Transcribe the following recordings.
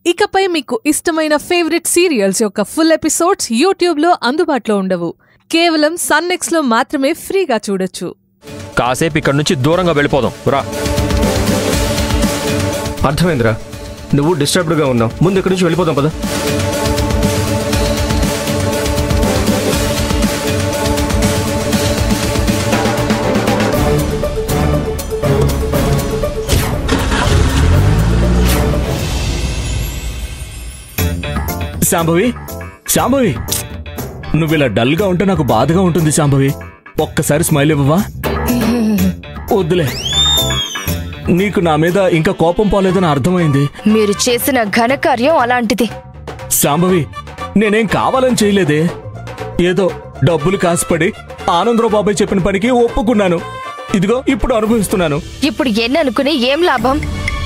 ఇకపై మీకు ఇష్టమైన ఫేవరెట్ సీరియల్స్ యొక్క ఫుల్ ఎపిసోడ్స్ యూట్యూబ్లో అందుబాటులో ఉండవు కేవలం సన్నెక్స్లో మాత్రమే ఫ్రీగా చూడొచ్చు కాసేపు ఇక్కడి నుంచి దూరంగా వెళ్ళిపోదాం రా అర్థమైందిరా నువ్వు డిస్టర్బ్డ్గా ఉన్నావు ముందు ఇక్కడి నుంచి వెళ్ళిపోదాం పద శాంభవి శాంభవి నువ్వు ఇలా డల్గా ఉంటే నాకు బాధగా ఉంటుంది శాంభవి ఒక్కసారి స్మైల్ ఇవ్వవా వద్దులే నీకు నా మీద ఇంకా కోపం పోలేదని అర్థమైంది మీరు చేసిన ఘనకార్యం అలాంటిది శాంభవి నేనేం కావాలని చేయలేదే ఏదో డబ్బులు కాసుపడి ఆనందరావు బాబాయ్ చెప్పిన పనికి ఒప్పుకున్నాను ఇదిగో ఇప్పుడు అనుభవిస్తున్నాను ఇప్పుడు ఎన్ని అనుకుని ఏం లాభం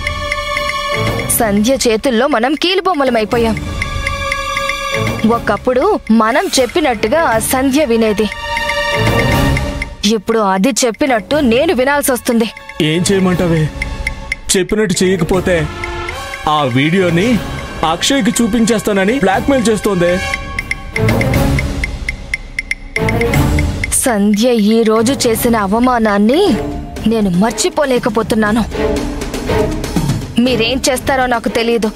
సంధ్య చేతుల్లో మనం కీలుబొమ్మలమైపోయాం ఒకప్పుడు మనం చెప్పినట్టుగా ఆ సంధ్య వినేది ఇప్పుడు అది చెప్పినట్టు నేను వినాల్సి వస్తుంది ఏం చేయమంటావే చెప్పినట్టు చేయకపోతే ఆ వీడియోని అక్షయ్కి చూపించేస్తానని బ్లాక్మెయిల్ చేస్తోందే సంధ్య ఈ రోజు చేసిన అవమానాన్ని నేను మర్చిపోలేకపోతున్నాను మీరేం చేస్తారో నాకు తెలియదు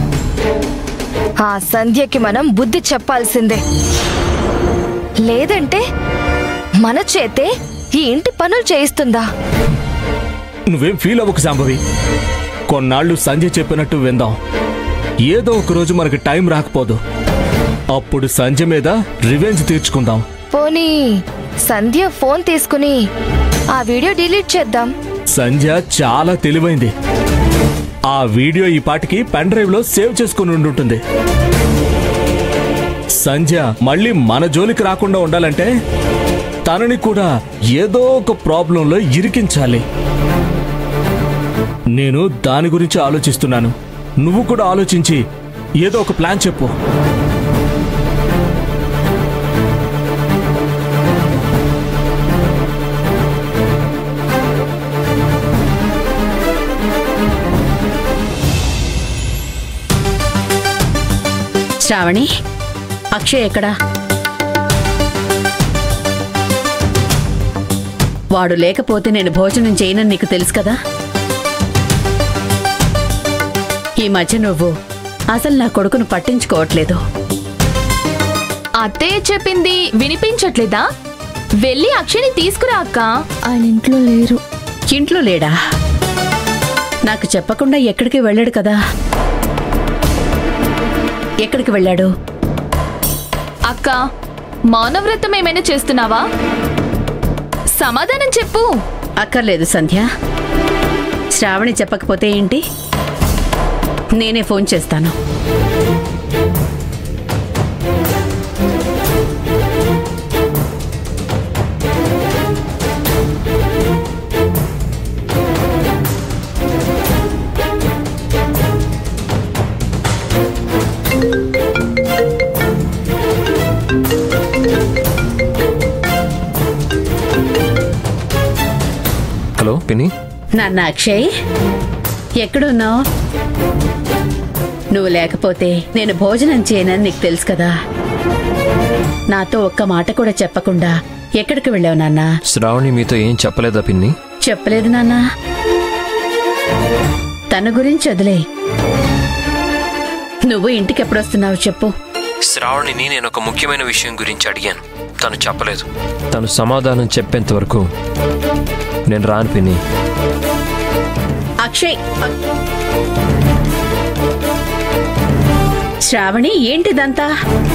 ఆ సంధ్యకి మనం బుద్ధి చెప్పాల్సిందే లేదంటే మన చేతే ఈ ఇంటి పనులు చేయిస్తుందా నువ్వేం ఫీల్ అవ్వకు శాంభవి కొన్నాళ్ళు సంజయ్ చెప్పినట్టు విందాం ఏదో ఒక రోజు మనకి టైం రాకపోదు అప్పుడు సంజయ్ మీద రివెంజ్ తీర్చుకుందాం పోనీ సంధ్య ఫోన్ తీసుకుని ఆ వీడియో డిలీట్ చేద్దాం సంధ్య చాలా తెలివైంది ఆ వీడియో ఈ పాటికి పెన్ డ్రైవ్ లో సేవ్ చేసుకుని ఉండుంటుంది సంధ్య మళ్ళీ మన జోలికి రాకుండా ఉండాలంటే తనని కూడా ఏదో ఒక ప్రాబ్లంలో ఇరికించాలి నేను దాని గురించి ఆలోచిస్తున్నాను నువ్వు కూడా ఆలోచించి ఏదో ఒక ప్లాన్ చెప్పు శ్రావణి అక్షయ్ ఎక్కడా వాడు లేకపోతే నేను భోజనం చేయనని నీకు తెలుసు కదా ఈ మధ్య నువ్వు అసలు నా కొడుకును పట్టించుకోవట్లేదు అత్తయ్య చెప్పింది వినిపించట్లేదా వెళ్ళి అక్షయని తీసుకురా అక్క ఆయన ఇంట్లో లేరు ఇంట్లో లేడా నాకు చెప్పకుండా ఎక్కడికి వెళ్ళాడు కదా ఎక్కడికి వెళ్ళాడు అక్క మౌనవ్రతం ఏమైనా చేస్తున్నావా సమాధానం చెప్పు అక్కర్లేదు సంధ్య శ్రావణి చెప్పకపోతే ఏంటి నేనే ఫోన్ చేస్తాను హలో పిన్ని నాన్న అక్షయ్ ఎక్కడున్నావు నువ్వు లేకపోతే నేను భోజనం చేయనని నీకు తెలుసు కదా నాతో ఒక్క మాట కూడా చెప్పకుండా ఎక్కడికి వెళ్ళావు నాన్న శ్రావణి మీతో ఏం చెప్పలేదా పిన్ని చెప్పలేదు నాన్న తన గురించి వదిలే నువ్వు ఇంటికి ఎప్పుడొస్తున్నావు చెప్పు శ్రావణిని నేను ఒక ముఖ్యమైన విషయం గురించి అడిగాను తను చెప్పలేదు తను సమాధానం చెప్పేంత వరకు నేను రాను పిన్ని అక్షయ్ శ్రావణి ఏంటిదంతా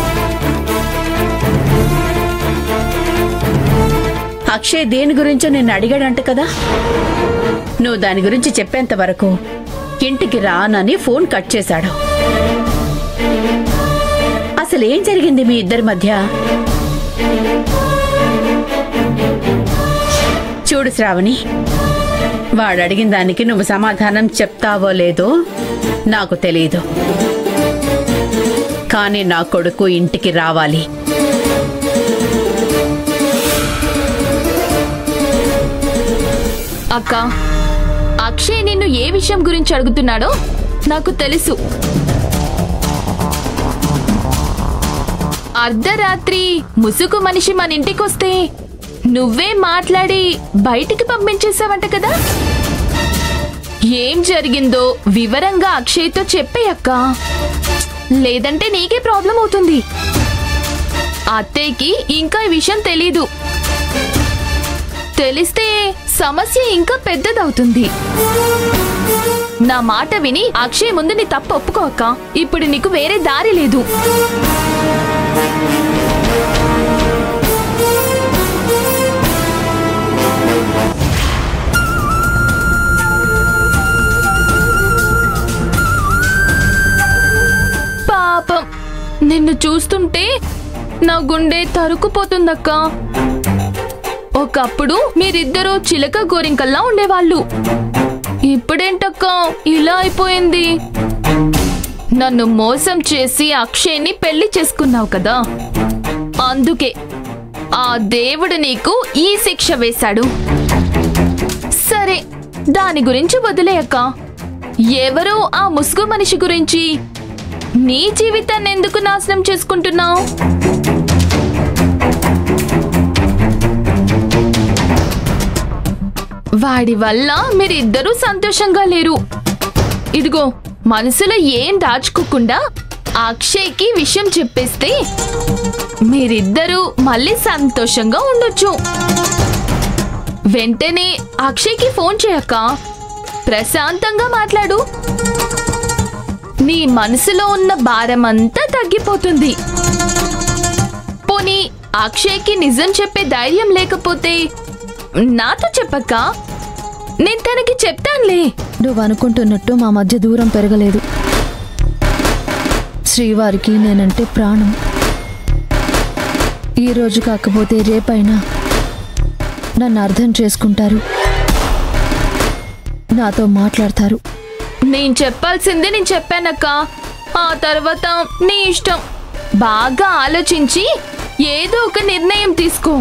అక్షయ్ దేని గురించో నిన్ను అడిగాడంట కదా నువ్వు దాని గురించి చెప్పేంత వరకు ఇంటికి రానని ఫోన్ కట్ చేశాడు అసలు ఏం జరిగింది మీ ఇద్దరి మధ్య చూడు శ్రావణి వాడు అడిగిన దానికి నువ్వు సమాధానం చెప్తావో లేదో నాకు తెలియదు కానీ నా కొడుకు ఇంటికి రావాలి అక్క అక్షయ్ నిన్ను ఏ విషయం గురించి అడుగుతున్నాడో నాకు తెలుసు అర్ధరాత్రి ముసుగు మనిషి మన ఇంటికొస్తే నువ్వే మాట్లాడి బయటికి పంపించేసావంట కదా ఏం జరిగిందో వివరంగా అక్షయ్తో చెప్పే అక్క లేదంటే నీకే ప్రాబ్లం అవుతుంది అత్తయ్యకి ఇంకా ఈ విషయం తెలీదు తెలిస్తే సమస్య ఇంకా పెద్దదవుతుంది నా మాట విని అక్షయ్ ముందు నీ తప్పు ఒప్పుకో అక్క ఇప్పుడు నీకు వేరే దారి లేదు పాపం నిన్ను చూస్తుంటే నా గుండె తరుకుపోతుందక్క ఒకప్పుడు మీరిద్దరూ చిలక గోరింకల్లా ఉండేవాళ్ళు ఇప్పుడేంటక్క ఇలా అయిపోయింది నన్ను మోసం చేసి అక్షయ్ని పెళ్లి చేసుకున్నావు కదా అందుకే ఆ దేవుడు నీకు ఈ శిక్ష వేశాడు సరే దాని గురించి వదిలేయక్క ఎవరో ఆ ముసుగు మనిషి గురించి నీ జీవితాన్ని ఎందుకు నాశనం చేసుకుంటున్నావు వాడి వల్ల మీరిద్దరూ సంతోషంగా లేరు ఇదిగో మనసులో ఏం దాచుకోకుండా అక్షయ్కి విషయం చెప్పేస్తే మీరిద్దరూ మళ్ళీ సంతోషంగా ఉండొచ్చు వెంటనే అక్షయ్కి ఫోన్ చేయక్క ప్రశాంతంగా మాట్లాడు నీ మనసులో ఉన్న భారం అంతా తగ్గిపోతుంది పోనీ అక్షయ్కి నిజం చెప్పే ధైర్యం లేకపోతే నాతో చెప్పక్క నేను తనకి చెప్తానులే నువ్వు అనుకుంటున్నట్టు మా మధ్య దూరం పెరగలేదు శ్రీవారికి నేనంటే ప్రాణం ఈ రోజు కాకపోతే రేపైనా నన్ను అర్థం చేసుకుంటారు నాతో మాట్లాడతారు నేను చెప్పాల్సిందే నేను చెప్పానక్క ఆ తర్వాత నీ ఇష్టం బాగా ఆలోచించి ఏదో ఒక నిర్ణయం తీసుకో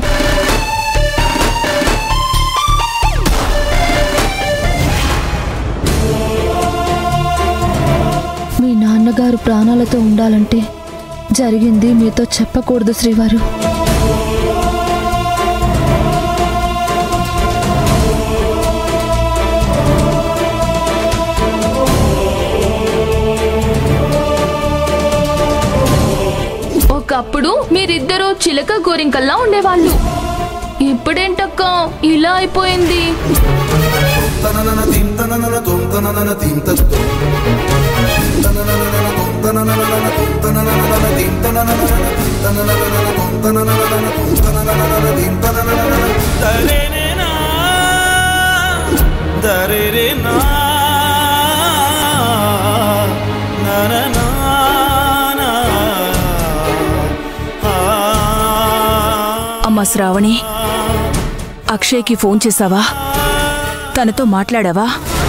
మీ నాన్నగారు ప్రాణాలతో ఉండాలంటే జరిగింది మీతో చెప్పకూడదు శ్రీవారు ఒకప్పుడు మీరిద్దరూ చిలక గోరింకల్లా ఉండేవాళ్ళు ఇప్పుడేంటక్క ఇలా అయిపోయింది దరేరేనా దరేరేనా నననా అమ్మా శ్రావణి అక్షయ్కి ఫోన్ చేశావా తనతో మాట్లాడావా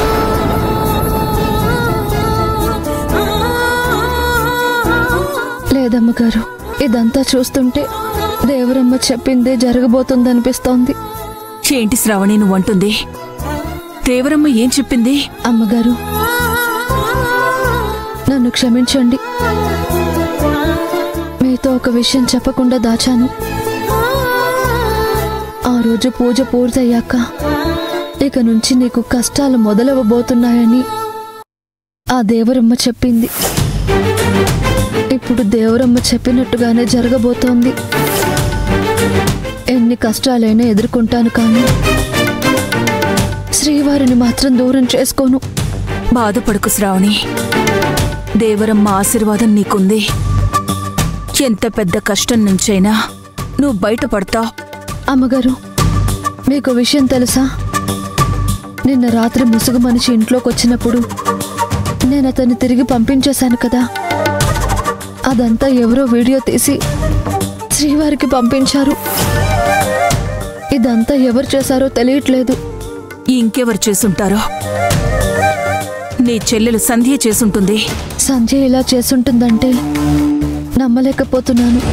లేదమ్మగారు ఇదంతా చూస్తుంటే దేవరమ్మ చెప్పిందే జరగబోతుందనిపిస్తోంది ఏంటి శ్రావణి నువ్వు అంటుంది దేవరమ్మ ఏం చెప్పింది అమ్మగారు నన్ను క్షమించండి మీతో ఒక విషయం చెప్పకుండా దాచాను ఆ రోజు పూజ పూర్తయ్యాక ఇక నుంచి నీకు కష్టాలు మొదలవబోతున్నాయని ఆ దేవరమ్మ చెప్పింది ఇప్పుడు దేవరమ్మ చెప్పినట్టుగానే జరగబోతోంది ఎన్ని కష్టాలైనా ఎదుర్కొంటాను కానీ శ్రీవారిని మాత్రం దూరం చేసుకోను బాధపడకు శ్రావణి దేవరమ్మ ఆశీర్వాదం నీకుంది ఎంత పెద్ద కష్టం నుంచైనా నువ్వు బయటపడతావు అమ్మగారు మీకు విషయం తెలుసా నిన్న రాత్రి ముసుగు మనిషి ఇంట్లోకి వచ్చినప్పుడు నేను అతన్ని తిరిగి పంపించేశాను కదా అదంతా ఎవరో వీడియో తీసి శ్రీవారికి పంపించారు ఇదంతా ఎవరు చేశారో తెలియట్లేదు ఇంకెవరు చేసుంటారో నీ చెల్లెలు సంధ్య చేసుంటుంది సంజయ్ ఇలా చేసుంటుందంటే నమ్మలేకపోతున్నాను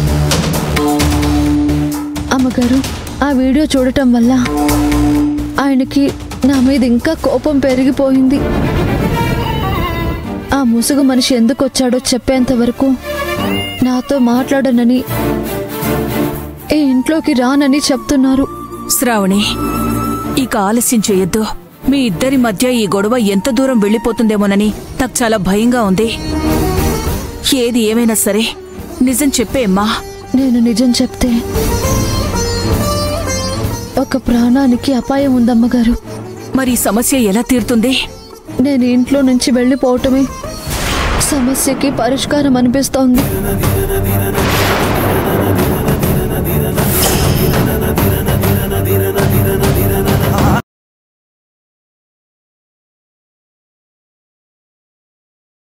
అమ్మగారు ఆ వీడియో చూడటం వల్ల ఆయనకి నా మీద ఇంకా కోపం పెరిగిపోయింది ఆ ముసుగు మనిషి ఎందుకు వచ్చాడో చెప్పేంత వరకు నాతో మాట్లాడనని ఈ ఇంట్లోకి రానని చెప్తున్నారు శ్రావణి ఇక ఆలస్యం చేయొద్దు మీ ఇద్దరి మధ్య ఈ గొడవ ఎంత దూరం వెళ్ళిపోతుందేమోనని నాకు చాలా భయంగా ఉంది ఏది ఏమైనా సరే నిజం చెప్పేమ్మా నేను నిజం చెప్తే ఒక ప్రాణానికి అపాయం ఉందమ్మగారు మరి ఈ సమస్య ఎలా తీరుతుంది నేను ఇంట్లో నుంచి వెళ్ళిపోవటమే సమస్యకి పరిష్కారం అనిపిస్తోంది